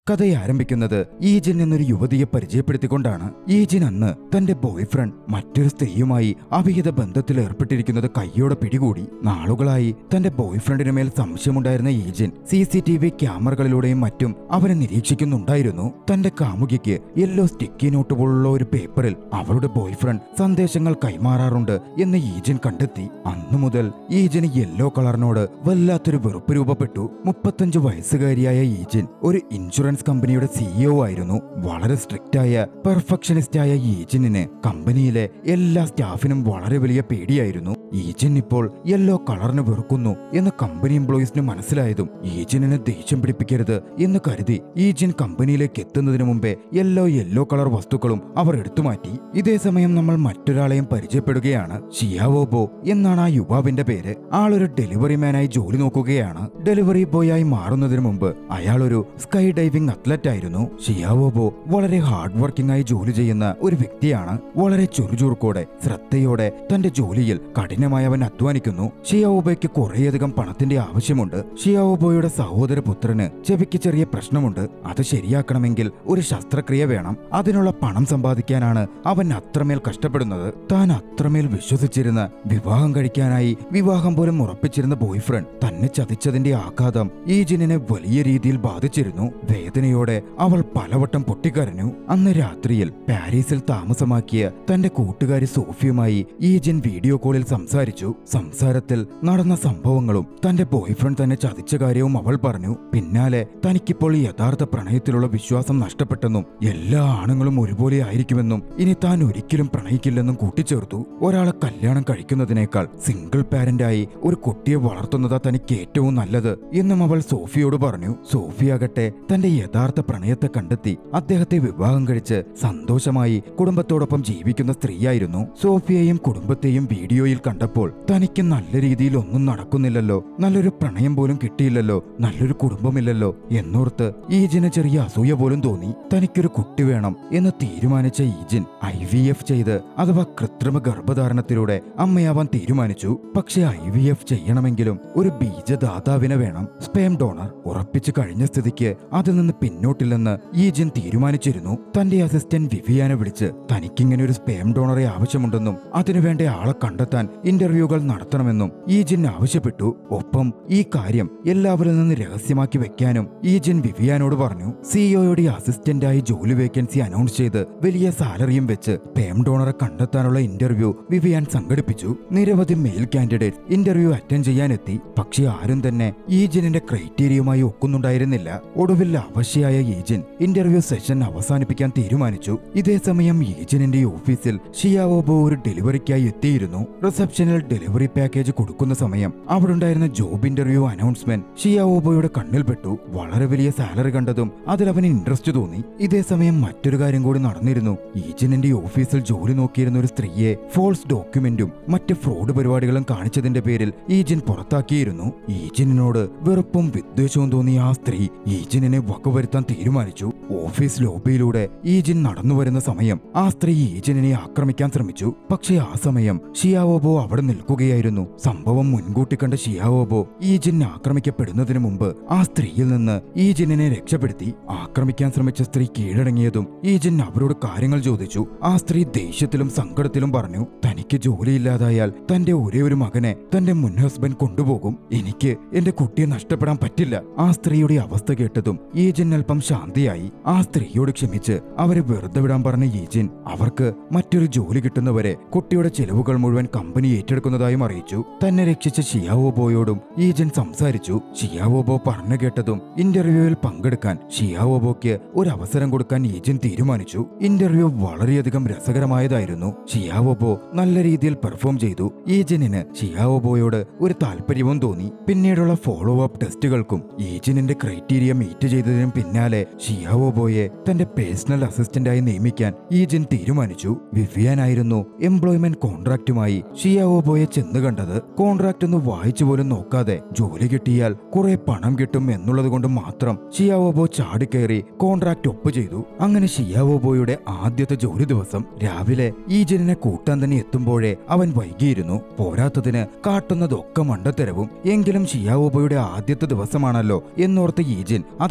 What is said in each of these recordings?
കഥയെ ആരംഭിക്കുന്നത് ഈജിൻ എന്നൊരു യുവതിയെ പരിചയപ്പെടുത്തിക്കൊണ്ടാണ് ഈജിൻ അന്ന് തന്റെ ബോയ്ഫ്രണ്ട് മറ്റൊരു സ്ത്രീയുമായി അവിഹിത ബന്ധത്തിൽ ഏർപ്പെട്ടിരിക്കുന്നത് കയ്യോടെ പിടികൂടി നാളുകളായി തന്റെ ബോയ്ഫ്രണ്ടിന് മേൽ സംശയമുണ്ടായിരുന്ന ഈജിൻ സി സി ടി വി ക്യാമറകളിലൂടെയും മറ്റും അവനെ നിരീക്ഷിക്കുന്നുണ്ടായിരുന്നു തന്റെ കാമുകിക്ക് യെല്ലോ സ്റ്റിക്കി നോട്ട് പോലുള്ള ഒരു പേപ്പറിൽ അവളുടെ ബോയ്ഫ്രണ്ട് സന്ദേശങ്ങൾ കൈമാറാറുണ്ട് എന്ന് ഈജിൻ കണ്ടെത്തി അന്നു മുതൽ ഈജിന് യെല്ലോ കളറിനോട് വല്ലാത്തൊരു വെറുപ്പ് രൂപപ്പെട്ടു മുപ്പത്തഞ്ച് വയസ്സുകാരിയായ ഈജിൻ ഒരു ഇൻഷുറൻസ് കമ്പനിയുടെ സിഇഒ ആയിരുന്നു വളരെ സ്ട്രിക്റ്റ് ആയ പെർഫെക്ഷനിസ്റ്റ് ആയ ഈജിനിന് കമ്പനിയിലെ എല്ലാ സ്റ്റാഫിനും വളരെ വലിയ പേടിയായിരുന്നു ഈജിൻ ഇപ്പോൾ യെല്ലോ കളറിന് വെറുക്കുന്നു എന്ന് കമ്പനി എംപ്ലോയീസിന് മനസ്സിലായതും ഈജിനെ ദേഷ്യം പിടിപ്പിക്കരുത് എന്ന് കരുതി ഈജിൻ കമ്പനിയിലേക്ക് എത്തുന്നതിന് മുമ്പേ യെല്ലോ യെല്ലോ കളർ വസ്തുക്കളും അവർ എടുത്തുമാറ്റി ഇതേ സമയം നമ്മൾ മറ്റൊരാളെയും പരിചയപ്പെടുകയാണ് ഷിയാവോബോ എന്നാണ് ആ യുവാവിന്റെ പേര് ആളൊരു ഡെലിവറി മാനായി ജോലി നോക്കുകയാണ് ഡെലിവറി ബോയ് ആയി മാറുന്നതിന് മുമ്പ് അയാൾ ഒരു സ്കൈ ഡൈവിംഗ് അത്ലറ്റ് ആയിരുന്നു ഷിയാവോബോ വളരെ ഹാർഡ് വർക്കിംഗ് ആയി ജോലി ചെയ്യുന്ന ഒരു വ്യക്തിയാണ് വളരെ ചുറുചുറുക്കോടെ ശ്രദ്ധയോടെ തന്റെ ജോലിയിൽ കഠിനമായി അവൻ അധ്വാനിക്കുന്നു ഷിയാവോബോയ്ക്ക് കുറേയധികം പണത്തിന്റെ ആവശ്യമുണ്ട് ഷിയാവോബോയുടെ സഹോദര പുത്രന് ചെവിക്ക് ചെറിയ പ്രശ്നമുണ്ട് അത് ശരിയാക്കണമെങ്കിൽ ഒരു ശസ്ത്രക്രിയ വേണം അതിനുള്ള പണം സമ്പാദിക്കാനാണ് അവൻ അത്രമേൽ കഷ്ടപ്പെടുന്നത് താൻ അത്രമേൽ വിശ്വസിച്ചിരുന്ന വിവാഹം കഴിക്കാനായി വിവാഹം പോലും ഉറപ്പിച്ചിരുന്ന ബോയ്ഫ്രണ്ട് തന്നെ ചതിച്ചതിന്റെ ആഘാതം ഈ ജിനിനെ വലിയ രീതിയിൽ ബാധിച്ചിരുന്നു വേദനയോടെ അവൾ പലവട്ടം പൊട്ടിക്കരഞ്ഞു അന്ന് രാത്രിയിൽ പാരീസിൽ താമസമാക്കിയ തന്റെ കൂട്ടുകാരി സോഫിയുമായി ഈ ജിൻ വീഡിയോ കോളിൽ സംസാരിച്ചു സംസാരത്തിൽ നടന്ന സംഭവങ്ങളും തന്റെ ബോയ്ഫ്രണ്ട് തന്നെ ചതിച്ച കാര്യവും അവൾ പറഞ്ഞു പിന്നാലെ തനിക്കിപ്പോൾ യഥാർത്ഥ പ്രണയത്തിലുള്ള വിശ്വാസം നഷ്ടപ്പെട്ടെന്നും എല്ലാ ആണുങ്ങളും ഒരുപോലെ ആയിരിക്കുമെന്നും ഇനി താൻ ഒരിക്കലും പ്രണയിക്കില്ലെന്നും കൂട്ടിച്ചേർത്തു ഒരാളെ കല്യാണം കഴിക്കുന്നതിനേക്കാൾ സിംഗിൾ പാരന്റായി ഒരു കുട്ടിയെ വളർത്തുന്നതാ തനിക്ക് ഏറ്റവും നല്ലത് എന്നും അവൾ സോഫിയോട് പറഞ്ഞു സോഫിയാകട്ടെ തന്റെ യഥാർത്ഥ പ്രണയത്തെ കണ്ടെത്തി അദ്ദേഹത്തെ വിവാഹം കഴിച്ച് സന്തോഷമായി കുടുംബത്തോടൊപ്പം ജീവിക്കുന്ന സ്ത്രീയായിരുന്നു സോഫിയയും കുടുംബത്തെയും വീഡിയോയിൽ കണ്ടപ്പോൾ തനിക്ക് നല്ല രീതിയിൽ ഒന്നും നടക്കുന്നില്ലല്ലോ നല്ലൊരു പ്രണയം പോലും കിട്ടിയില്ലല്ലോ നല്ലൊരു കുടുംബമില്ലല്ലോ എന്നോർത്ത് ഈജിന് ചെറിയ അസൂയ പോലും തോന്നി തനിക്കൊരു കുട്ടി വേണം എന്ന് തീരുമാനിച്ച ഈജിൻ ഐ വി എഫ് ചെയ്ത് അഥവാ കൃത്രിമ ഗർഭധാരണത്തിലൂടെ അമ്മയാവാൻ തീരുമാനിച്ചു പക്ഷെ ഐ വി എഫ് ചെയ്യണമെങ്കിലും ഒരു ബീജദാതാവിനെ വേണം സ്പേം ഡോണർ ഉറപ്പിച്ചു കഴിഞ്ഞ സ്ഥിതിക്ക് അതിൽ നിന്ന് പിന്നോട്ടില്ലെന്ന് ഈജിൻ തീരുമാനിച്ചിരുന്നു തന്റെ അസിസ്റ്റന്റ് വിവിയാനെ വിളിച്ച് തനിക്കിങ്ങനെ ഒരു സ്പേം ഡോണറെ ആവശ്യമുണ്ടെന്നും അതിനുവേണ്ട ആളെ കണ്ടെത്താൻ ഇന്റർവ്യൂകൾ നടത്തണമെന്നും ഈജിൻ ആവശ്യപ്പെട്ടു ഒപ്പം ഈ കാര്യം എല്ലാവരിൽ നിന്ന് രഹസ്യമാക്കി വെക്കാനും ഈജിൻ വിവിയാനോട് പറഞ്ഞു സിഇഒയുടെ അസിസ്റ്റന്റായി ജോലി വേക്കൻസി അനൗൺസ് ചെയ്ത് വലിയ സാലറിയും വെച്ച് പേം ഡോണറെ കണ്ടെത്താനുള്ള ഇന്റർവ്യൂ വിവിയാൻ സംഘടിപ്പിച്ചു നിരവധി മെയിൽ കാൻഡിഡേറ്റ് ഇന്റർവ്യൂ അറ്റൻഡ് ചെയ്യാനെത്തി പക്ഷെ ആരും തന്നെ ഈജിനിന്റെ ക്രൈറ്റീരിയയുമായി ഒക്കുന്നുണ്ടായിരുന്നില്ല ഒടുവിൽ അവശയായ ഈജിൻ ഇന്റർവ്യൂ സെഷൻ അവസാനിപ്പിക്കാൻ തീരുമാനിച്ചു ഇതേ സമയം ഈജിനിന്റെ ഓഫീസിൽ ഷിയാവോബോ ഒരു ഡെലിവറിക്കായി എത്തിയിരുന്നു റിസപ്ഷനിൽ ഡെലിവറി പാക്കേജ് കൊടുക്കുന്ന സമയം അവിടെ ഉണ്ടായിരുന്ന ജോബ് ഇന്റർവ്യൂ അനൗൺസ്മെന്റ് ഷിയാവോബോയുടെ കണ്ണിൽപ്പെട്ടു വളരെ വലിയ സാലറി കണ്ടതും അതിൽ അവന് ഇൻട്രസ്റ്റ് തോന്നി ഇതേ സമയം മറ്റൊരു കാര്യം കൂടി നടന്നിരുന്നു ഈജിനിന്റെ ഓഫീസിൽ ജോലി നോക്കിയിരുന്ന ഒരു സ്ത്രീയെ ഫോൾസ് ഡോക്യുമെന്റും മറ്റ് ഫ്രോഡ് പരിപാടികളും കാണിച്ചതിന്റെ പേരിൽ ഈജിൻ പുറത്താക്കിയിരുന്നു ഈജിനോട് വെറുപ്പും വിദ്വേഷവും തോന്നിയ ആ സ്ത്രീ ഈജിനെ വകവരുത്താൻ തീരുമാനിച്ചു ഓഫീസ് ലോബിയിലൂടെ ഈജിൻ നടന്നു വരുന്ന സമയം ആ സ്ത്രീ ഈജിനെ ആക്രമിക്കാൻ ശ്രമിച്ചു പക്ഷേ ആ സമയം ഷിയാവോബോ അവിടെ നിൽക്കുകയായിരുന്നു സംഭവം മുൻകൂട്ടി കണ്ട ഷിയാവോബോ ഈജിൻ ആക്രമിക്കപ്പെടുന്നതിന് മുമ്പ് ആ സ്ത്രീയിൽ നിന്ന് ഈജിനെ രക്ഷപ്പെടുത്തി ആക്രമിക്കാൻ ശ്രമിച്ച സ്ത്രീ കീഴടങ്ങിയതും ഈജിൻ അവരോട് കാര്യങ്ങൾ ചോദിച്ചു ആ സ്ത്രീ ദേഷ്യത്തിലും സങ്കടത്തിലും പറഞ്ഞു തനിക്ക് ജോലിയില്ലാതായാൽ തന്റെ ഒരേ ഒരു മകനെ തന്റെ മുൻ ഹസ്ബൻഡ് കൊണ്ടുപോകും എനിക്ക് എന്റെ കുട്ടിയെ നഷ്ടപ്പെടാൻ പറ്റില്ല ആ സ്ത്രീയുടെ അവസ്ഥ കേട്ടതും ഈജിൻ അല്പം ശാന്തിയായി ആ സ്ത്രീയോട് ക്ഷമിച്ച് അവരെ വെറുതെ വിടാൻ പറഞ്ഞ ഈജിൻ അവർക്ക് മറ്റൊരു ജോലി കിട്ടുന്നവരെ കുട്ടിയുടെ ചെലവുകൾ മുഴുവൻ കമ്പനി ഏറ്റെടുക്കുന്നതായും അറിയിച്ചു തന്നെ രക്ഷിച്ച ഷിയാവോബോയോടും ഈജൻ സംസാരിച്ചു ഷിയാവോബോ പറഞ്ഞു കേട്ടതും ഇന്റർവ്യൂവിൽ പങ്കെടുക്കാൻ ഷിയാവോബോയ്ക്ക് ഒരു അവസരം കൊടുക്കാൻ ഈജൻ തീരുമാനിച്ചു ഇന്റർവ്യൂ വളരെയധികം രസകരമായതായിരുന്നു ഷിയാവോബോ നല്ല രീതിയിൽ പെർഫോം ചെയ്തു ഈജനിന് ഷിയാവോബോയോട് ഒരു താല്പര്യവും തോന്നി പിന്നീടുള്ള ഫോളോ അപ്പ് ടെസ്റ്റുകൾക്കും ഈജനിന്റെ ക്രൈറ്റീരിയ മീറ്റ് ചെയ്തതിനും പിന്നാലെ ഷിയാവോബോയെ തന്റെ പേഴ്സണൽ അസിസ്റ്റന്റായി നിയമിക്കാൻ ഈജൻ തീരുമാനിച്ചു വിവിയാനായിരുന്നു എംപ്ലോയ്മെന്റ് കോൺട്രാക്റ്റുമായി ഷിയാവോബോയെ ചെന്ന് കണ്ടത് കോൺട്രാക്ട് ഒന്ന് വായിച്ചു പോലും നോക്കാതെ ജോലി കിട്ടിയാൽ കുറെ പണം കിട്ടും എന്നുള്ളത് കൊണ്ട് മാത്രം ഷിയാവോബോ ചാടിക്കയറി കോൺട്രാക്ട് ഒപ്പ് ചെയ്തു അങ്ങനെ ഷിയാവോബോയുടെ ആദ്യത്തെ ജോലി ദിവസം രാവിലെ ഈജനിനെ കൂട്ടാൻ തന്നെ എത്തുമ്പോഴേ അവൻ വൈകിയിരുന്നു പോരാത്തതിന് കാട്ടുന്നതൊക്കെ മണ്ടത്തരവും എങ്കിലും ഷിയാവോബോയുടെ ആദ്യത്തെ ദിവസമാണല്ലോ എന്നോർത്ത് ഈജിൻ അതൊക്കെ മനസ്സിൽ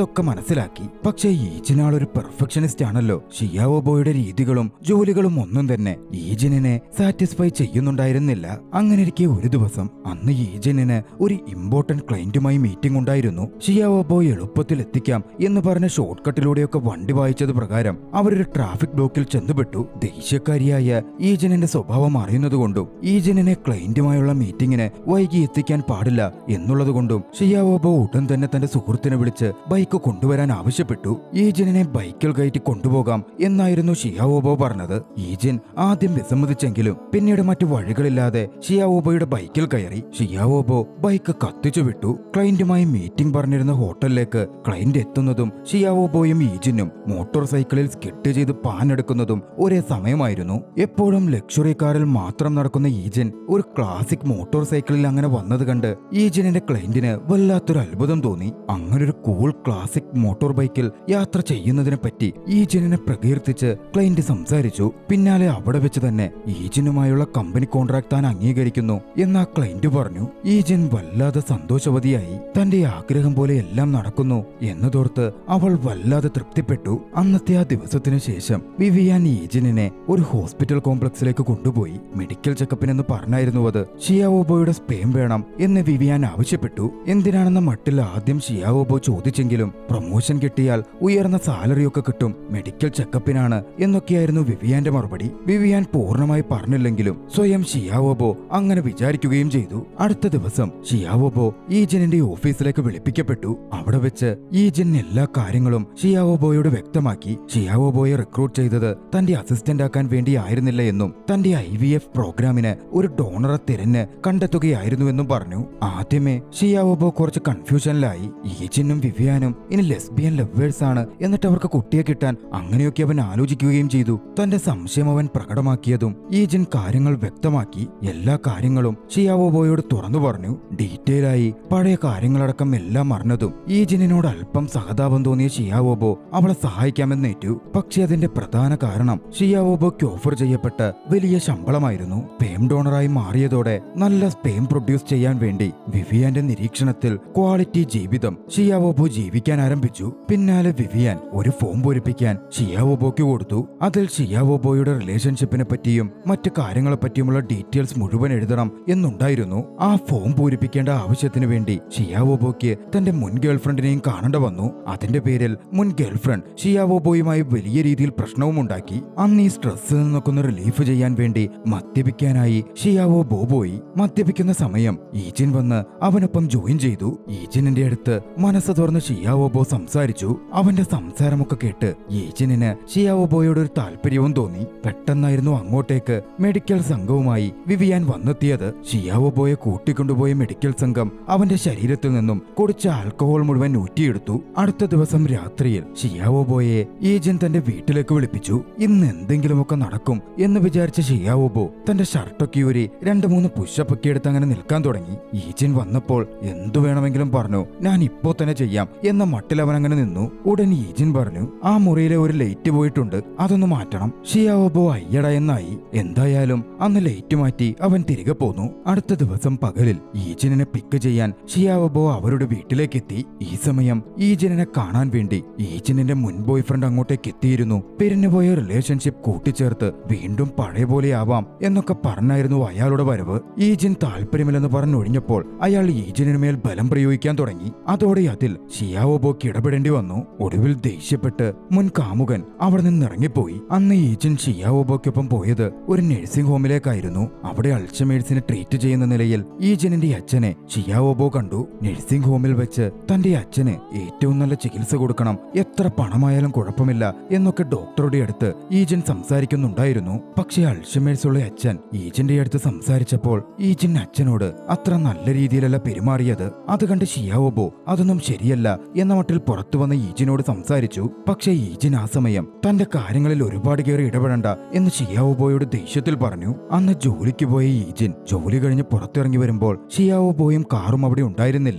മനസ്സിലാക്കി പക്ഷേ ഈജിനാൾ ഒരു പെർഫെക്ഷനിസ്റ്റ് ആണല്ലോ ഷിയാവോബോയുടെ രീതികളും ജോലികളും ഒന്നും തന്നെ ഈജിനെ സാറ്റിസ്ഫൈ ചെയ്യുന്നുണ്ടായിരുന്നില്ല അങ്ങനെയിരിക്കെ ഒരു ദിവസം അന്ന് ഈജിന് ഒരു ഇമ്പോർട്ടന്റ് ക്ലയന്റുമായി മീറ്റിംഗ് ഉണ്ടായിരുന്നു ഷിയാവോബോ എളുപ്പത്തിൽ എത്തിക്കാം എന്ന് പറഞ്ഞ ഷോർട്ട് കട്ടിലൂടെയൊക്കെ വണ്ടി വായിച്ചത് പ്രകാരം അവരൊരു ട്രാഫിക് ബ്ലോക്കിൽ ചെന്നുപെട്ടു ദേഷ്യക്കാരിയായ ഈജനിന്റെ സ്വഭാവം അറിയുന്നതുകൊണ്ടും ഈജനിനെ ക്ലയന്റുമായുള്ള മീറ്റിംഗിന് വൈകി എത്തിക്കാൻ പാടില്ല എന്നുള്ളതുകൊണ്ടും ഷിയാവോബോ ഉടൻ തന്നെ തന്റെ സുഹൃത്തിനെ വിളിച്ച് ബൈക്ക് കൊണ്ടുവരാൻ ആവശ്യപ്പെട്ടു ഈജനിനെ ബൈക്കിൽ കയറ്റി കൊണ്ടുപോകാം എന്നായിരുന്നു ഷിയാവോബോ പറഞ്ഞത് ഈജിൻ ആദ്യം വിസമ്മതിച്ചെങ്കിലും പിന്നീട് മറ്റു വഴികളില്ലാതെ ഷിയാവോബോയുടെ ബൈക്കിൽ കയറി ഷിയാവോബോ ബൈക്ക് കത്തിച്ചു വിട്ടു ക്ലയന്റുമായി മീറ്റിംഗ് പറഞ്ഞിരുന്ന ഹോട്ടലിലേക്ക് ക്ലയന്റ് എത്തുന്നതും ഷിയാവോബോയും ഈജിനും മോട്ടോർ സൈക്കിളിൽ സ്കിട്ട് ചെയ്ത് പാനെടുക്കുന്നതും ഒരേ സമയമായിരുന്നു എപ്പോഴും ലക്ഷറി കാറിൽ മാത്രം നടക്കുന്ന ഈജിൻ ഒരു ക്ലാസിക് മോട്ടോർ സൈക്കിളിൽ അങ്ങനെ വന്നത് കണ്ട് ഈജിനിന്റെ ക്ലയന്റിന് വല്ലാത്തൊരു അത്ഭുതം തോന്നി അങ്ങനൊരു കൂൾ ക്ലാസിക് മോട്ടോർ ബൈക്കിൽ യാത്ര ചെയ്യുന്നതിനെ പറ്റി ഈജിനെ പ്രകീർത്തിച്ച് ക്ലയന്റ് സംസാരിച്ചു പിന്നാലെ അവിടെ വെച്ച് തന്നെ ഈജിനുമായുള്ള കമ്പനി കോൺട്രാക്ട് താൻ അംഗീകരിക്കുന്നു എന്ന് ആ ക്ലയന്റ് പറഞ്ഞു ഈജിൻ വല്ലാതെ സന്തോഷവതിയായി തന്റെ ആഗ്രഹം പോലെ എല്ലാം നടക്കുന്നു എന്നതോർത്ത് അവൾ വല്ലാതെ തൃപ്തിപ്പെട്ടു അന്നത്തെ ആ ദിവസത്തിനു ശേഷം വിവിയാൻ ഈജിനെ ഒരു ഹോസ്പിറ്റൽ കോംപ്ലക്സിലേക്ക് കൊണ്ടുപോയി മെഡിക്കൽ ചെക്കപ്പിനെന്ന് പറഞ്ഞായിരുന്നു അത് ഷിയാവോബോയുടെ സ്പേം വേണം എന്ന് വിവിയാൻ ആവശ്യപ്പെട്ടു എന്തിനാണെന്ന മട്ടിൽ ആദ്യം ഷിയാവോബോ ചോദിച്ചെങ്കിലും പ്രൊമോഷൻ കിട്ടിയാൽ ഉയർന്ന സാലറിയൊക്കെ കിട്ടും മെഡിക്കൽ ചെക്കപ്പിനാണ് എന്നൊക്കെയായിരുന്നു വിവിയാന്റെ മറുപടി വിവിയാൻ പൂർണ്ണമായി പറഞ്ഞില്ലെങ്കിലും സ്വയം ഷിയാവോബോ അങ്ങനെ വിചാരിക്കുകയും ചെയ്തു അടുത്ത ദിവസം ഷിയാവോബോ ഈജനിന്റെ ഓഫീസിലേക്ക് വിളിപ്പിക്കപ്പെട്ടു അവിടെ വെച്ച് ഈജൻ എല്ലാ കാര്യങ്ങളും ഷിയാവോബോയോട് വ്യക്തമാക്കി ഷിയാവോബോയെ റിക്രൂട്ട് ചെയ്തത് തന്റെ അസിസ്റ്റന്റ് ആക്കാൻ വേണ്ടിയായിരുന്നില്ല എന്നും തന്റെ ഐ വി എഫ് പ്രോഗ്രാമിന് ഒരു ഡോണറെ തിരഞ്ഞ് കണ്ടെത്തുകയായിരുന്നുവെന്നും പറഞ്ഞു ആദ്യമേ ഷിയാവോബോ കുറച്ച് കൺഫ്യൂഷനിലായി ഈജിനും വിവിയാനും ഇനി ലെസ്ബിയൻ ലവേഴ്സ് ആണ് എന്നിട്ട് അവർക്ക് കുട്ടിയെ കിട്ടാൻ അങ്ങനെയൊക്കെ അവൻ ആലോചിക്കുകയും ചെയ്തു തന്റെ സംശയം അവൻ പ്രകടമാക്കിയതും ഈജിൻ കാര്യങ്ങൾ വ്യക്തമാക്കി എല്ലാ കാര്യങ്ങളും ഷിയാവോബോയോട് തുറന്നു പറഞ്ഞു ഡീറ്റെയിൽ ആയി പഴയ കാര്യങ്ങളടക്കം എല്ലാം അറിഞ്ഞതും ഈജിനോട് അല്പം സഹതാപം തോന്നിയ ഷിയാവോബോ അവളെ സഹായിക്കാമെന്നേറ്റു പക്ഷെ അതിന്റെ പ്രധാന കാരണം ഷിയാവോബോയ്ക്ക് ഓഫർ ചെയ്യപ്പെട്ട വലിയ ശമ്പളമായിരുന്നു സ്പേം ഡോണറായി മാറിയതോടെ നല്ല സ്പേം പ്രൊഡ്യൂസ് ചെയ്യാൻ വേണ്ടി വിവിയാന്റെ നിരീക്ഷണത്തിൽ ക്വാളിറ്റി ജീവിതം ഷിയാവോബോ ജീവിക്കാൻ ആരംഭിച്ചു പിന്നാലെ വിവിയാൻ ഒരു ഫോം പൂരിപ്പിക്കാൻ ഷിയാവോബോയ്ക്ക് കൊടുത്തു അതിൽ ഷിയാവോബോയുടെ റിലേഷൻഷിപ്പിനെ പറ്റിയും മറ്റു കാര്യങ്ങളെ പറ്റിയുമുള്ള ഡീറ്റെയിൽസ് മുഴുവൻ എഴുതണം എന്നുണ്ടായിരുന്നു ആ ഫോം പൂരിപ്പിക്കേണ്ട ആവശ്യത്തിന് വേണ്ടി ഷിയാവോബോയ്ക്ക് തന്റെ മുൻ ഗേൾഫ്രണ്ടിനെയും കാണേണ്ട വന്നു അതിന്റെ പേരിൽ മുൻ ഗേൾഫ്രണ്ട് ഷിയാവോബോയുമായി വലിയ രീതിയിൽ പ്രശ്നവും ഉണ്ടാക്കി അന്ന് ഈ സ്ട്രെസ്സിൽ നിന്നൊക്കെ ഒന്ന് റിലീഫ് ചെയ്യാൻ വേണ്ടി മദ്യപിക്കാനായി ഷിയാവോ ബോ പോയി മദ്യപിക്കുന്ന സമയം ഈജിൻ വന്ന് അവനൊപ്പം ജോയിൻ ചെയ്തു ഈജിനിന്റെ അടുത്ത് മനസ്സ് തുറന്ന് ഷിയാവോബോ സംസാരിച്ചു അവന്റെ സംസാരമൊക്കെ കേട്ട് ഈജിനിന് ഷിയാവോബോയോട് ഒരു താല്പര്യവും തോന്നി പെട്ടെന്നായിരുന്നു അങ്ങോട്ടേക്ക് മെഡിക്കൽ സംഘവുമായി വിവിയാൻ വന്നെത്തിയത് ഷിയാവോബോയെ കൂട്ടിക്കൊണ്ടുപോയ മെഡിക്കൽ സംഘം അവന്റെ ശരീരത്തിൽ നിന്നും കുടിച്ച ആൽക്കഹോൾ മുഴുവൻ ഊറ്റിയെടുത്തു അടുത്ത ദിവസം രാത്രിയിൽ ഷിയാവോബോയെ ഈജിൻ തന്റെ വീട്ടിലേക്ക് വിളിപ്പിച്ചു ഇന്ന് എന്തെങ്കിലുമൊക്കെ നടക്കും എന്ന് വിചാരിച്ച ഷിയാവോബോ തന്റെ ഷർട്ടൊക്കെ ഊരി രണ്ട് മൂന്ന് പുഷപ്പ് ഒക്കെ എടുത്ത് അങ്ങനെ നിൽക്കാൻ തുടങ്ങി ഈജിൻ വന്നപ്പോൾ എന്തു വേണമെങ്കിലും പറഞ്ഞു ഞാൻ ഇപ്പോ തന്നെ ചെയ്യാം എന്ന മട്ടിൽ അവൻ അങ്ങനെ നിന്നു ഉടൻ ഈജിൻ പറഞ്ഞു ആ മുറിയിലെ ഒരു ലൈറ്റ് പോയിട്ടുണ്ട് അതൊന്ന് മാറ്റണം ഷിയാവോബോ അയ്യട എന്നായി എന്തായാലും അന്ന് ലൈറ്റ് മാറ്റി അവൻ തിരികെ പോന്നു അടുത്ത ദിവസം പകലിൽ ഈജിനെ പിക്ക് ചെയ്യാൻ ഷിയാവോബോ അവരുടെ വീട്ടിലേക്ക് എത്തി ഈ സമയം ഈജിനെ കാണാൻ വേണ്ടി ഈജിനിന്റെ മുൻ ബോയ് ഫ്രണ്ട് അങ്ങോട്ടേക്ക് എത്തിയിരുന്നു പിരിഞ്ഞുപോയ റിലേഷൻഷിപ്പ് കൂട്ടിച്ചേർത്ത് വീണ്ടും പഴയ പോലെ ആവാം എന്നൊക്കെ പറഞ്ഞായിരുന്നു അയാളുടെ വരവ് ഈജിൻ താല്പര്യമില്ലെന്ന് പറഞ്ഞൊഴിഞ്ഞപ്പോൾ അയാൾ ഈജിനു മേൽ ബലം പ്രയോഗിക്കാൻ തുടങ്ങി അതോടെ അതിൽ ഷിയാവോബോക്ക് ഇടപെടേണ്ടി വന്നു ഒടുവിൽ ദേഷ്യപ്പെട്ട് മുൻ കാമുകൻ അവിടെ നിന്ന് ഇറങ്ങിപ്പോയി അന്ന് ഈജിൻ ഷിയാവോബോക്കൊപ്പം പോയത് ഒരു നഴ്സിംഗ് ഹോമിലേക്കായിരുന്നു അവിടെ അൾച്ചമേഴ്സിനെ ട്രീറ്റ് ചെയ്യുന്ന നിലയിൽ ഈജിനിന്റെ അച്ഛനെ ഷിയാവോബോ കണ്ടു നഴ്സിംഗ് ഹോമിൽ വെച്ച് തന്റെ അച്ഛന് ഏറ്റവും നല്ല ചികിത്സ കൊടുക്കണം എത്ര പണമായാലും കുഴപ്പമില്ല എന്നൊക്കെ ഡോക്ടറുടെ അടുത്ത് ഈജൻ സംസാരിക്കുന്നുണ്ടായിരുന്നു പക്ഷേ അൾഷമേഴ്സ് ഉള്ള അച്ഛൻ ഈജന്റെ അടുത്ത് സംസാരിച്ചപ്പോൾ ഈജിൻ അച്ഛനോട് അത്ര നല്ല രീതിയിലല്ല പെരുമാറിയത് അത് കണ്ട് ഷിയാവോബോ അതൊന്നും ശരിയല്ല എന്ന മട്ടിൽ പുറത്തു വന്ന ഈജിനോട് സംസാരിച്ചു പക്ഷേ ഈജിൻ ആ സമയം തന്റെ കാര്യങ്ങളിൽ ഒരുപാട് കയറി ഇടപെടണ്ട എന്ന് ഷിയാവോബോയോട് ദേഷ്യത്തിൽ പറഞ്ഞു അന്ന് ജോലിക്ക് പോയ ഈജിൻ ജോലി കഴിഞ്ഞ് പുറത്തിറങ്ങി വരുമ്പോൾ ഷിയാവോബോയും കാറും അവിടെ ഉണ്ടായിരുന്നില്ല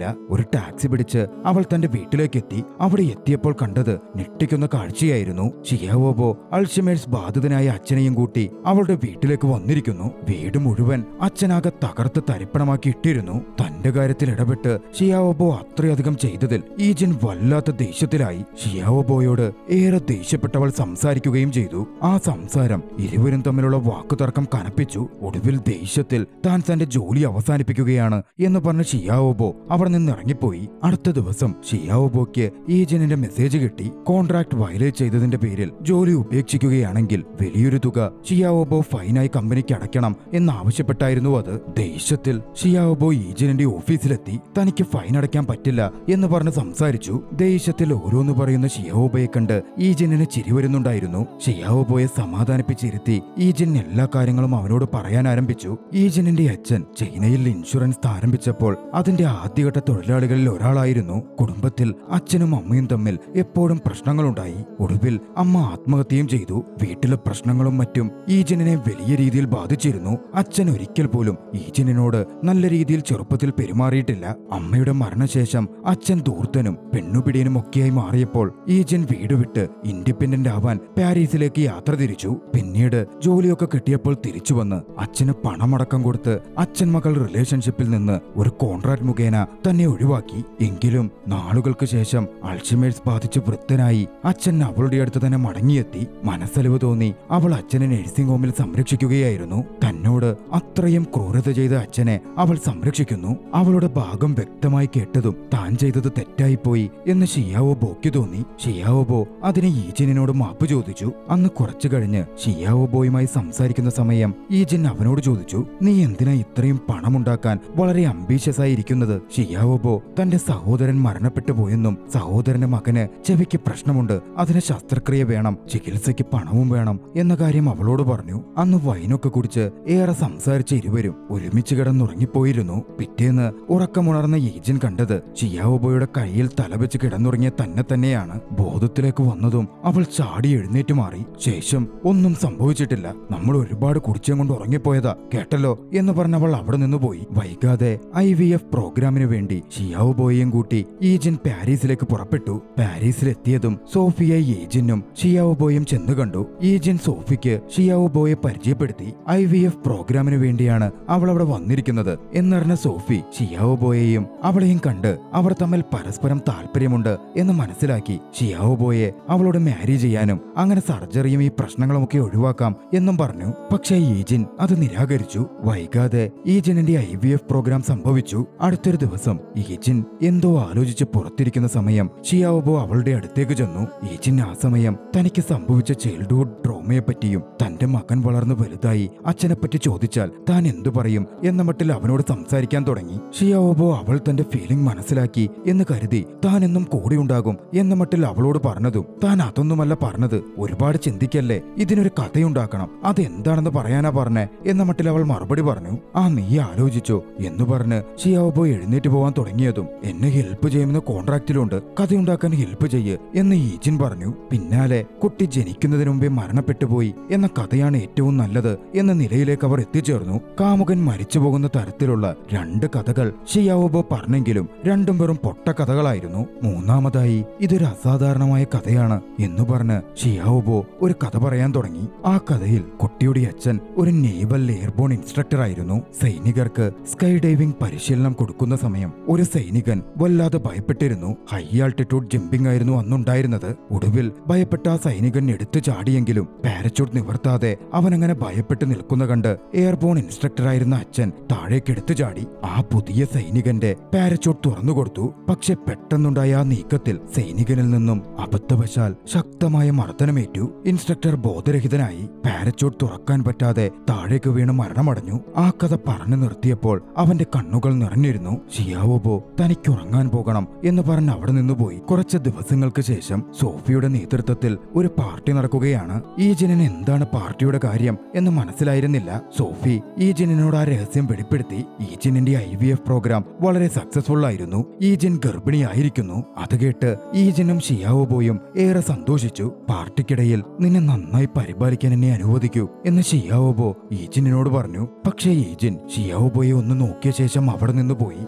ഒരു ടാക്സി പിടിച്ച് അവൾ തന്റെ വീട്ടിലേക്ക് എത്തി അവിടെ എത്തിയപ്പോൾ കണ്ടത് ഞെട്ടിക്കുന്ന കാഴ്ചയായിരുന്നു ഷിയാവോബോ അൾഷിമേഴ്സ് ബാധിതനായ അച്ഛനെയും കൂട്ടി അവളുടെ വീട്ടിലേക്ക് വന്നിരിക്കുന്നു വീട് മുഴുവൻ അച്ഛനാകെ തകർത്ത് തരിപ്പണമാക്കി ഇട്ടിരുന്നു തന്റെ കാര്യത്തിൽ ഇടപെട്ട് ഷിയാവോബോ അത്രയധികം ചെയ്തതിൽ ഈജിൻ വല്ലാത്ത ദേഷ്യത്തിലായി ഷിയാവോബോയോട് ഏറെ ദേഷ്യപ്പെട്ടവൾ സംസാരിക്കുകയും ചെയ്തു ആ സംസാരം ഇരുവരും തമ്മിലുള്ള വാക്കുതർക്കം കനപ്പിച്ചു ഒടുവിൽ ദേഷ്യത്തിൽ താൻ തന്റെ ജോലി അവസാനിപ്പിക്കുകയാണ് എന്ന് പറഞ്ഞ ഷിയാവോബോ അവിടെ നിന്ന് ഇറങ്ങിപ്പോയി അടുത്ത ദിവസം ഷിയാവോബോയ്ക്ക് ഈജനിന്റെ മെസ്സേജ് കിട്ടി കോൺട്രാക്ട് വയലേറ്റ് ചെയ്തതിന്റെ പേരിൽ ജോലി ഉപേക്ഷിക്കുകയാണെങ്കിൽ വലിയൊരു തുക ഷിയാവോബോ ഫൈനായി കമ്പനിക്ക് അടയ്ക്കണം എന്നാവശ്യപ്പെട്ടായിരുന്നു അത് ദേഷ്യത്തിൽ ഷിയാവോബോ ഈജനിന്റെ ഓഫീസിലെത്തി തനിക്ക് ഫൈൻ അടയ്ക്കാൻ പറ്റില്ല എന്ന് പറഞ്ഞ് സംസാരിച്ചു ദേഷ്യത്തിൽ ഓരോന്ന് പറയുന്ന ഷിയാവോബയെ കണ്ട് ഈജനിന് ചിരി വരുന്നുണ്ടായിരുന്നു ഷിയാവോബോയെ സമാധാനിപ്പിച്ചിരുത്തി ഈജൻ എല്ലാ കാര്യങ്ങളും അവനോട് പറയാൻ ആരംഭിച്ചു ഈജനിന്റെ അച്ഛൻ ചൈനയിൽ ഇൻഷുറൻസ് ആരംഭിച്ചപ്പോൾ അതിന്റെ ആദ്യഘട്ട തൊഴിലാളികളിൽ ഒരാളായിരുന്നു കുടുംബത്തിൽ അച്ഛനും അമ്മയും തമ്മിൽ എപ്പോഴും പ്രശ്നങ്ങളുണ്ടായി ഒടുവിൽ അമ്മ ആത്മഹത്യയും ചെയ്തു വീട്ടിലെ പ്രശ്നങ്ങളും മറ്റും ഈജനിനെ വലിയ രീതിയിൽ ബാധിച്ചിരുന്നു അച്ഛൻ ഒരിക്കൽ പോലും ഈജനിനോട് നല്ല രീതിയിൽ ചെറുപ്പത്തിൽ പെരുമാറിയിട്ടില്ല അമ്മയുടെ മരണശേഷം അച്ഛൻ ദൂർത്തനും പെണ്ണുപിടിയനും ഒക്കെയായി മാറിയപ്പോൾ ഈജൻ വീട് വിട്ട് ഇൻഡിപെൻഡന്റ് ആവാൻ പാരീസിലേക്ക് യാത്ര തിരിച്ചു പിന്നീട് ജോലിയൊക്കെ കിട്ടിയപ്പോൾ തിരിച്ചു വന്ന് അച്ഛന് പണമടക്കം കൊടുത്ത് അച്ഛൻ മകൾ റിലേഷൻഷിപ്പിൽ നിന്ന് ഒരു കോൺട്രാക്ട് മുഖേന തന്നെ ഒഴിവാക്കി എങ്കിലും നാളുകൾക്ക് ശേഷം അൾഷിമേഴ്സ് ബാധിച്ച് വൃദ്ധനായി അച്ഛൻ അവളുടെ അടുത്ത് തന്നെ മടങ്ങിയെത്തി മനസ്സലിവ് തോന്നി അവൾ അച്ഛനെ നഴ്സിംഗ് ഹോമിൽ സംരക്ഷിക്കുകയായിരുന്നു തന്നോട് അത്രയും ക്രൂരത ചെയ്ത അച്ഛനെ അവൾ സംരക്ഷിക്കുന്നു അവളുടെ ഭാഗം വ്യക്തമായി കേട്ടതും താൻ ചെയ്തത് തെറ്റായിപ്പോയി എന്ന് ഷിയാവോ ബോയ്ക്ക് തോന്നി ഷിയാവോ ബോ അതിന് ഈജിനോട് മാപ്പ് ചോദിച്ചു അന്ന് കുറച്ചു കഴിഞ്ഞ് ഷിയാവോ ബോയുമായി സംസാരിക്കുന്ന സമയം ഈജിൻ അവനോട് ചോദിച്ചു നീ എന്തിനാ ഇത്രയും പണമുണ്ടാക്കാൻ വളരെ അംബീഷ്യസ് ആയി ഇരിക്കുന്നത് ഷിയാവോ ബോ തന്റെ സഹോദരൻ മരണപ്പെട്ടു പോയെന്നും സഹോദരന്റെ മകന് ചെവിക്ക് പ്രശ്നമുണ്ട് അതിന് ശസ്ത്രക്രിയ വേണം ചികിത്സയ്ക്ക് പണവും വേണം എന്ന കാര്യം അവളോട് പറഞ്ഞു അന്ന് വൈനൊക്കെ കുടിച്ച് ഏറെ സംസാരിച്ച ഇരുവരും ഒരുമിച്ച് കിടന്നുറങ്ങിപ്പോയിരുന്നു പിറ്റേന്ന് ഉറക്കമുണർന്ന ഏജൻ കണ്ടത് ഷിയാവോബോയുടെ കയ്യിൽ തലവെച്ച് കിടന്നുറങ്ങിയ തന്നെ തന്നെയാണ് ബോധത്തിലേക്ക് വന്നതും അവൾ ചാടി എഴുന്നേറ്റ് മാറി ശേഷം ഒന്നും സംഭവിച്ചിട്ടില്ല നമ്മൾ ഒരുപാട് കുടിച്ചും കൊണ്ട് ഉറങ്ങിപ്പോയതാ കേട്ടല്ലോ എന്ന് പറഞ്ഞവൾ അവിടെ നിന്ന് പോയി വൈകാതെ ഐ വി എഫ് പ്രോഗ്രാമിന് വേണ്ടി ഷിയാവോബോയെയും കൂട്ടി ഈജിൻ പാരീസിലേക്ക് പുറപ്പെട്ടു പാരീസിലെത്തിയതും സോഫിയ ഏജിനും ഷിയാവോബോയും ചെന്ന് കണ്ടു ഈജിൻ സോഫിക്ക് ഷിയാവോബോയെ പരിചയപ്പെടുത്തി ഐ വി എഫ് പ്രോഗ്രാമിന് വേണ്ടിയാണ് അവൾ അവിടെ വന്നിരിക്കുന്നത് എന്നറിഞ്ഞ സോഫി ഷിയാവോബോയെയും അവളെയും കണ്ട് അവർ തമ്മിൽ പരസ്പരം താല്പര്യമുണ്ട് എന്ന് മനസ്സിലാക്കി ഷിയാവോബോയെ അവളോട് മാരി ചെയ്യാനും അങ്ങനെ സർജറിയും ഈ പ്രശ്നങ്ങളുമൊക്കെ ഒഴിവാക്കാം എന്നും പറഞ്ഞു പക്ഷേ ഈജിൻ അത് നിരാകരിച്ചു വൈകാതെ ഈജിനിന്റെ ഐ വി എഫ് പ്രോഗ്രാം സംഭവിച്ചു അടുത്തൊരു ദിവസം ഈജിൻ എന്തോ ആലോചിച്ച് പുറത്തിരിക്കുന്ന സമയം ഷിയാവോബോ അവളുടെ അടുത്തേക്ക് ചെന്നു ഈജിൻ ആ സമയം തനിക്ക് സംഭവിച്ച ചൈൽഡ്ഹുഡ് ട്രോമയെ പറ്റിയും തന്റെ മകൻ വളർന്നു വലുതായി അച്ഛനെ പറ്റി ചോദിച്ചാൽ താൻ എന്തു പറയും എന്ന മട്ടിൽ അവനോട് സംസാരിക്കാൻ തുടങ്ങി ഷിയാവോബോ അവൾ തന്റെ ഫീലിംഗ് മനസ്സിലാക്കി എന്ന് കരുതി താൻ എന്നും കൂടെയുണ്ടാകും എന്ന മട്ടിൽ അവളോട് പറഞ്ഞതും താൻ അതൊന്നുമല്ല പറഞ്ഞത് ഒരുപാട് ചിന്തിക്കല്ലേ ഇതിനൊരു കഥയുണ്ടാക്കണം അതെന്താണെന്ന് പറയാനാ പറഞ്ഞേ എന്ന മട്ടിൽ അവൾ മറുപടി പറഞ്ഞു ആ നീ ആലോചിച്ചോ എന്ന് പറഞ്ഞ് ഷിയാവോബോ എഴുന്നേറ്റ് പോവാൻ തുടങ്ങിയതും എന്നെ ഹെൽപ്പ് ചെയ്യുന്ന കോൺട്രാക്റ്റിലുണ്ട് കഥയുണ്ടാക്കാൻ ഹെൽപ്പ് ചെയ്യ് എന്ന് ഈജിൻ പറഞ്ഞു പിന്നാലെ കുട്ടി ജനിക്കുന്നതിന് മുമ്പേ മരണപ്പെട്ടു പോയി എന്ന കഥയാണ് ഏറ്റവും നല്ലത് എന്ന നിലയിലേക്ക് അവർ എത്തിച്ചേർന്നു കാമുകൻ മരിച്ചു പോകുന്ന തരത്തിലുള്ള രണ്ട് കഥകൾ ഷിയാവോബോ പറഞ്ഞെങ്കിലും രണ്ടും വെറും പൊട്ട കഥകളായിരുന്നു മൂന്നാമതായി ഇതൊരു അസാധാരണമായ കഥയാണ് എന്ന് പറഞ്ഞ് ഷിയാവോബോ ഒരു കഥ പറയാൻ തുടങ്ങി ആ കഥയിൽ കുട്ടിയുടെ അച്ഛൻ ഒരു നേവൽ എയർബോൺ ഇൻസ്ട്രക്ടർ ആയിരുന്നു സൈനികർക്ക് സ്കൈ ഡൈവിംഗ് പരിശീലനം കൊടുക്കുന്ന സമയം ഒരു സൈനികൻ വല്ലാതെ ഭയപ്പെട്ടിരുന്നു ഹൈ ആൾട്ടിറ്റ്യൂഡ് ജമ്പിംഗ് ആയിരുന്നു അന്നുണ്ടായിരുന്നത് ഒടുവിൽ ഭയപ്പെട്ട ആ സൈനികൻ എടുത്തു ചാടിയെങ്കിലും പാരച്യൂട്ട് നിവർത്താതെ അവനങ്ങനെ ഭയപ്പെട്ട് നിൽക്കുന്ന കണ്ട് എയർബോൺ ഇൻസ്ട്രക്ടറായിരുന്ന അച്ഛൻ താഴേക്ക് എടുത്തു ചാടി ആ പുതിയ സൈനികന്റെ പാരച്യൂട്ട് തുറന്നുകൊടുത്തു പക്ഷെ പെട്ടെന്നുണ്ടായ ആ നീക്കത്തിൽ സൈനികനിൽ നിന്നും അബദ്ധവശാൽ ശക്തമായ മർദ്ദനമേറ്റു ഇൻസ്ട്രക്ടർ ബോധരഹിതനായി പാരച്യൂട്ട് തുറക്കാൻ പറ്റാതെ താഴേക്ക് വീണ് മരണമടഞ്ഞു ആ കഥ പറഞ്ഞു നിർത്തിയപ്പോൾ അവന്റെ കണ്ണുകൾ നിറഞ്ഞിരുന്നു ഷിയാവോബോ തനിക്ക് ഉറങ്ങാൻ പോകണം എന്ന് പറഞ്ഞ് അവിടെ നിന്നുപോയി കുറച്ച് ദിവസങ്ങൾക്ക് ശേഷം സോഫിയുടെ നേതൃത്വത്തിൽ ഒരു പാർട്ടി നടക്കുകയാണ് ഈ ജനന് എന്താണ് പാർട്ടിയുടെ കാര്യം എന്ന് മനസ്സിലായിരുന്നില്ല സോഫി ഈ ജിനിനോട് ആ രഹസ്യം വെളിപ്പെടുത്തി ഈ ജിനിന്റെ ഐ വി എഫ് പ്രോഗ്രാം വളരെ സക്സസ്ഫുൾ ആയിരുന്നു ഈ ജിൻ ഗർഭിണിയായിരിക്കുന്നു അത് കേട്ട് ഈ ജിനും ഷിയാവോബോയും ഏറെ സന്തോഷിച്ചു പാർട്ടിക്കിടയിൽ നിന്നെ നന്നായി പരിപാലിക്കാൻ എന്നെ അനുവദിക്കൂ എന്ന് ഷിയാവോബോ ഈജിനോട് പറഞ്ഞു പക്ഷേ ഈജിൻ ഷിയാവോബോയെ ഒന്ന് നോക്കിയ ശേഷം അവിടെ നിന്ന് പോയി പാർട്ടി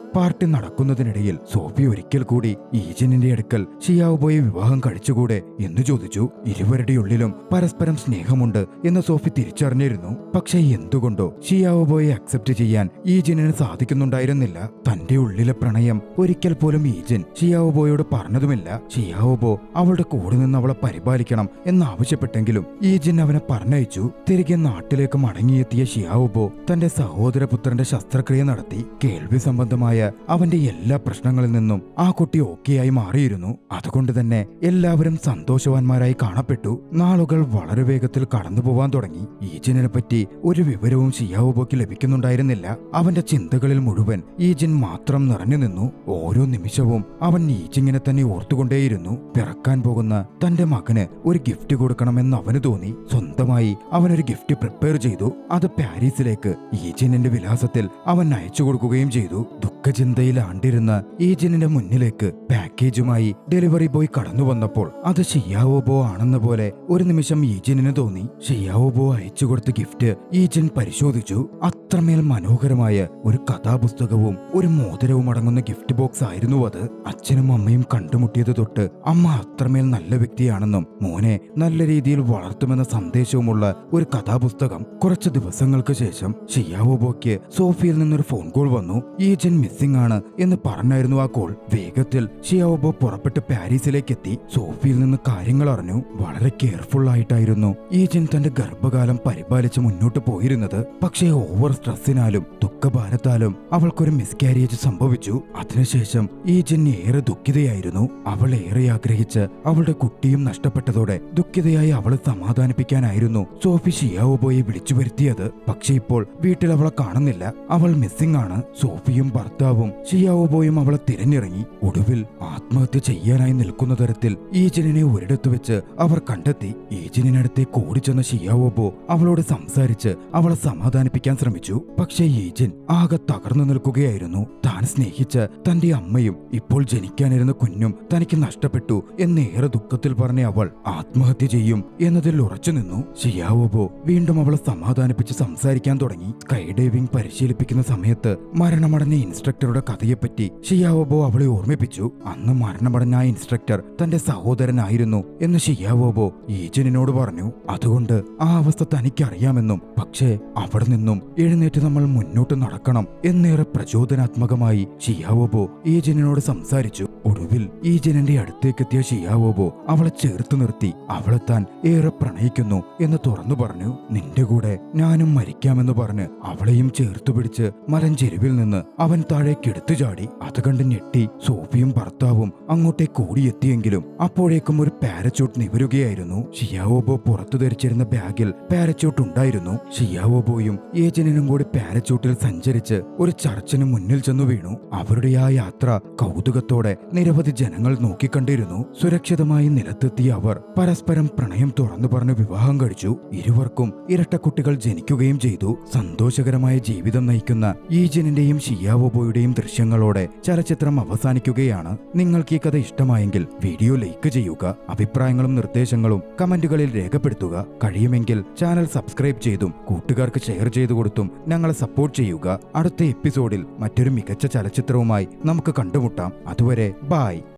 നടക്കുന്നതിനിടയിൽ സോഫി ഒരിക്കൽ കൂടി ഈജിനിന്റെ അടുക്കൽ ഷിയാവുബോയെ വിവാഹം കഴിച്ചുകൂടെ എന്ന് ചോദിച്ചു ഇരുവരുടെ ഉള്ളിലും പരസ്പരം സ്നേഹമുണ്ട് എന്ന് സോഫി തിരിച്ചറിഞ്ഞിരുന്നു പക്ഷേ എന്തുകൊണ്ടോ ഷിയാവുബോയെ അക്സെപ്റ്റ് ചെയ്യാൻ ഈജിനിന് സാധിക്കുന്നുണ്ടായിരുന്നില്ല തന്റെ ഉള്ളിലെ പ്രണയം ഒരിക്കൽ പോലും ഈജിൻ ഷിയാവുബോയോട് പറഞ്ഞതുമില്ല ഷിയാവുബോ അവളുടെ കൂടെ നിന്ന് അവളെ പരിപാലിക്കണം എന്നാവശ്യപ്പെട്ടെങ്കിലും ഈജിൻ അവനെ പറഞ്ഞയച്ചു തിരികെ നാട്ടിലേക്ക് മടങ്ങിയെത്തിയ ഷിയാവുബോ തന്റെ സഹോദരപുത്രന്റെ ശസ്ത്രക്രിയ നടത്തി കേൾവി സംബന്ധമായ അവന്റെ എല്ലാ പ്രശ്നങ്ങളിൽ നിന്നും ആ കുട്ടി ഓക്കെയായി മാറിയിരുന്നു അതുകൊണ്ട് തന്നെ എല്ലാവരും സന്തോഷവാന്മാരായി കാണപ്പെട്ടു നാളുകൾ വളരെ വേഗത്തിൽ കടന്നു പോവാൻ തുടങ്ങി ഈജിനെ പറ്റി ഒരു വിവരവും ഷിയാവുബോക്ക് ലഭിക്കുന്നുണ്ടായിരുന്നില്ല അവന്റെ ചിന്തകളിൽ മുഴുവൻ ഈജിൻ മാത്രം നിറഞ്ഞു നിന്നു ഓരോ നിമിഷവും അവൻ ഈജിങ്ങിനെ തന്നെ ഓർത്തുകൊണ്ടേയിരുന്നു പിറക്കാൻ പോകുന്ന തന്റെ മകന് ഒരു ഗിഫ്റ്റ് കൊടുക്കണമെന്ന് അവന് തോന്നി സ്വന്തമായി അവനൊരു ഗിഫ്റ്റ് പ്രിപ്പയർ ചെയ്തു അത് പാരീസിലേക്ക് ഈജിനിന്റെ വിലാസത്തിൽ അവൻ അയച്ചു കൊടുക്കുകയും ചെയ്തു ദുഃഖചിന്തയിൽ ആണ്ടിരുന്ന ഈജിനിന്റെ മുന്നിലേക്ക് പാക്കേജുമായി ഡെലിവറി ബോയ് കടന്നു വന്നപ്പോൾ അത് ഷിയാവോബോ ആണെന്ന പോലെ ഒരു നിമിഷം ഈജിനിന് തോന്നി ഷിയാവോബോ അയച്ചു കൊടുത്ത ഗിഫ്റ്റ് ഈജിൻ പരിശോധിച്ചു അത്രമേൽ മനോഹരമായ ഒരു കഥാപുസ്തകവും ഒരു മോതിരവും അടങ്ങുന്ന ഗിഫ്റ്റ് ബോക്സ് ആയിരുന്നു അത് അച്ഛനും അമ്മയും കണ്ടുമുട്ടിയത് തൊട്ട് അമ്മ അത്രമേൽ നല്ല വ്യക്തിയാണെന്നും മോനെ നല്ല രീതിയിൽ വളർത്തുമെന്ന സന്ദേശവുമുള്ള ഒരു കഥാപുസ്തകം കുറച്ച് ദിവസങ്ങൾക്ക് ശേഷം ഷിയാവോബോയ്ക്ക് സോഫിയിൽ നിന്നൊരു ഫോൺ കോൾ വന്നു ഈജൻ മിസ്സിംഗ് ആണ് എന്ന് പറഞ്ഞായിരുന്നു ആ കോൾ വേഗത്തിൽ ഷിയാവോബോ പുറപ്പെട്ട് പാരീസിലേക്ക് എത്തി സോഫിയിൽ നിന്ന് കാര്യങ്ങൾ അറിഞ്ഞു വളരെ കെയർഫുൾ ആയിട്ടായിരുന്നു ഈജൻ തന്റെ ഗർഭകാലം പരിപാലിച്ച് മുന്നോട്ട് പോയിരുന്നത് പക്ഷേ ഓവർ സ്ട്രെസ്സിനാലും ദുഃഖഭാരത്താലും അവൾക്കൊരു മിസ്കാരിയേജ് സംഭവിച്ചു അതിനുശേഷം ഈജൻ ഏറെ ദുഃഖിതയായിരുന്നു അവൾ ഏറെ ആഗ്രഹിച്ച് അവളുടെ കുട്ടിയും നഷ്ടപ്പെട്ടതോടെ ദുഃഖിതയായി അവളെ സമാധാനിപ്പിക്കാനായിരുന്നു സോഫി ഷിയാവോബോയെ വിളിച്ചു വരുത്തിയത് പക്ഷേ ഇപ്പോൾ വീട്ടിൽ അവളെ കാണുന്നില്ല അവൾ മിസ്സിംഗ് ആണ് സോഫിയും ഭർത്താവും ഷിയാവോബോയും അവളെ തിരഞ്ഞിറങ്ങി ഒടുവിൽ ആത്മഹത്യ ചെയ്യാനായി നിൽക്കുന്ന തരത്തിൽ ഈജനിനെ ഒരിടത്ത് വെച്ച് അവർ കണ്ടെത്തി ഈജനിനടുത്തേക്ക് ഓടിച്ചെന്ന ഷിയാവോബോ അവളോട് സംസാരിച്ച് അവളെ സമാധാനിപ്പിക്കാൻ ശ്രമിച്ചു പക്ഷേ ഈജൻ ആകെ തകർന്നു നിൽക്കുകയായിരുന്നു താൻ സ്നേഹിച്ച തന്റെ അമ്മയും ഇപ്പോൾ ജനിക്കാനിരുന്ന കുഞ്ഞും തനിക്ക് നഷ്ടപ്പെട്ടു എന്നേറെ ദുഃഖത്തിൽ പറഞ്ഞ അവൾ ആത്മഹത്യ ചെയ്യും എന്നതിൽ ഉറച്ചു നിന്നു ഷിയാവോബോ വീണ്ടും അവളെ സമാധാനിപ്പിച്ച് സംസാരിക്കാൻ തുടങ്ങി സ്കൈ ഡൈവിംഗ് പരിശീലിപ്പിക്കുന്ന സമയത്ത് മരണമടഞ്ഞ ഇൻസ്ട്രക്ടറുടെ കഥയെപ്പറ്റി ഷിയാവോബോ അവളെ ഓർമ്മിപ്പിച്ചു അന്ന് മരണമടഞ്ഞ ആ ഇൻസ്ട്രക്ടർ തന്റെ സഹോദരനായിരുന്നു എന്ന് ഷിയാവോബോ ഈജനിനോട് പറഞ്ഞു അതുകൊണ്ട് ആ അവസ്ഥ തനിക്കറിയാമെന്നും പക്ഷേ അവിടെ നിന്നും എഴുന്നേറ്റ് നമ്മൾ മുന്നോട്ട് നടക്കണം എന്നേറെ പ്രചോദനാത്മകമായി ഷിയാവോബോ ഈജനിനോട് സംസാരിച്ചു ഒടുവിൽ ഈജനന്റെ അടുത്തേക്കെത്തിയ ഷിയാവോബോ അവളെ ചേർത്ത് നിർത്തി അവളെ താൻ ഏറെ പ്രണയിക്കുന്നു എന്ന് തുറന്നു പറഞ്ഞു നിന്റെ കൂടെ ഞാനും മരിക്കാമെന്ന് പറഞ്ഞ് അവളെയും ചേർത്തു പിടിച്ച് മലഞ്ചെരുവിൽ നിന്ന് അവൻ താഴേക്ക് എടുത്തു ചാടി അത് കണ്ട് ഞെട്ടി സോഫിയും ഭർത്താവും അങ്ങോട്ടേക്ക് ഓടിയെത്തിയെങ്കിലും അപ്പോഴേക്കും ഒരു പാരച്യൂട്ട് നിവരുകയായിരുന്നു ഷിയാവോബോ പുറത്തു ധരിച്ചിരുന്ന ബാഗിൽ പാരച്യൂട്ട് ഉണ്ടായിരുന്നു ഷിയാവോബോയും ഏജനിനും കൂടി പാരച്യൂട്ടിൽ സഞ്ചരിച്ച് ഒരു ചർച്ചിന് മുന്നിൽ ചെന്നു വീണു അവരുടെ ആ യാത്ര കൗതുകത്തോടെ നിരവധി ജനങ്ങൾ നോക്കിക്കണ്ടിരുന്നു സുരക്ഷിതമായി നിലത്തെത്തിയ അവർ പരസ്പരം പ്രണയം തുറന്നു പറഞ്ഞ് വിവാഹം കഴിച്ചു ഇരുവർക്കും ഇരട്ടക്കുട്ടികൾ ജനിക്കുകയും ചെയ്തു സന്തോഷകരമായ ജീവിതം നയിക്കുന്ന ഈജനിന്റെയും ഷിയാവോബോയുടെയും ദൃശ്യങ്ങളോടെ ചലച്ചിത്രം അവസാനിക്കുകയാണ് നിങ്ങൾക്ക് ഈ കഥ ഇഷ്ടമായെങ്കിൽ വീഡിയോ ലൈക്ക് ചെയ്യുക അഭിപ്രായങ്ങളും നിർദ്ദേശങ്ങളും കമന്റുകളിൽ രേഖപ്പെടുത്തുക കഴിയുമെങ്കിൽ ചാനൽ സബ്സ്ക്രൈബ് ചെയ്തും കൂട്ടുകാർക്ക് ഷെയർ ചെയ്തു കൊടുത്തും ഞങ്ങളെ സപ്പോർട്ട് ചെയ്യുക അടുത്ത എപ്പിസോഡിൽ മറ്റൊരു മികച്ച ചലച്ചിത്രവുമായി നമുക്ക് കണ്ടുമുട്ടാം അതുവരെ ബായ്